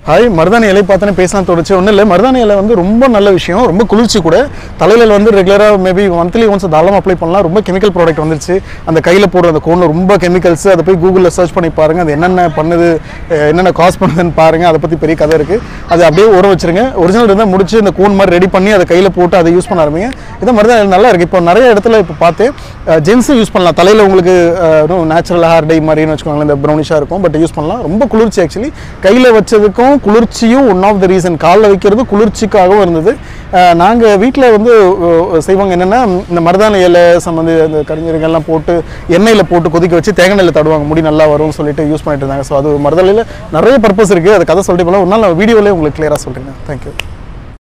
hi மருதாணி இலை பார்த்தோன்னே பேசலாம் தோணுச்சு ஒன்றும் இல்லை மருதாணி இலை வந்து ரொம்ப நல்ல விஷயம் ரொம்ப குளிர்ச்சி கூட தலையில் வந்து ரெகுலராக மேபி மந்த்லி ஒன்ஸ் தாராளமாக அப்ளை பண்ணலாம் ரொம்ப கெமிக்கல் ப்ராடக்ட் வந்துருச்சு அந்த கையில் போடுற அந்த கோனில் ரொம்ப கெமிக்கல்ஸ் அதை போய் கூகுளில் சர்ச் பண்ணி பாருங்கள் அது என்னென்ன பண்ணுது அஹ் என்னென்ன காஸ் பண்ணுதுன்னு பாருங்கள் அதை பற்றி பெரிய கதை இருக்குது அது அப்படியே ஊற வச்சிருங்க ஒரிஜினல் இருந்தால் முடிச்சு இந்த கோன் மாதிரி ரெடி பண்ணி அதை கையில் போட்டு அதை யூஸ் பண்ண ஆரம்பிங்க இதை மருதாணி இலை நல்லா இருக்குது இப்போ நிறைய இடத்துல இப்போ பார்த்தேன் ஜென்ஸும் யூஸ் பண்ணலாம் தலையில் உங்களுக்கு நேச்சுரல் ஹேர் டை மாதிரின்னு வச்சுக்கோங்களேன் இந்த ப்ரௌனிஷாக இருக்கும் பட் யூஸ் பண்ணலாம் ரொம்ப குளிர்ச்சி ஆக்சுவலி கையில் வச்சதுக்கும் குளிர்ச்சியும் ஒன் ஆஃப் த ரீசன் காலில் வைக்கிறது குளிர்ச்சிக்காகவும் இருந்தது நாங்கள் வீட்டில் வந்து அஹ், செய்வாங்க என்னென்னா இந்த மருதாணி இலை சம்மந்த இந்த கரிஞ்சீரகம்லாம் போட்டு எண்ணெயில் போட்டு கொதிக்க வச்சு தேங்காய் எண்ணெயில் தடுவாங்க முடி நல்லா வரும்னு சொல்லிட்டு யூஸ் பண்ணிட்டு இருந்தாங்க ஸோ அது மருதாணியில் நிறைய பர்பஸ் இருக்குது அது கதை சொல்லிட்டு போல ஒரு நாள் நான் வீடியோலேயே உங்களுக்கு கிளியராக சொல்கிறேன் தேங்க்யூ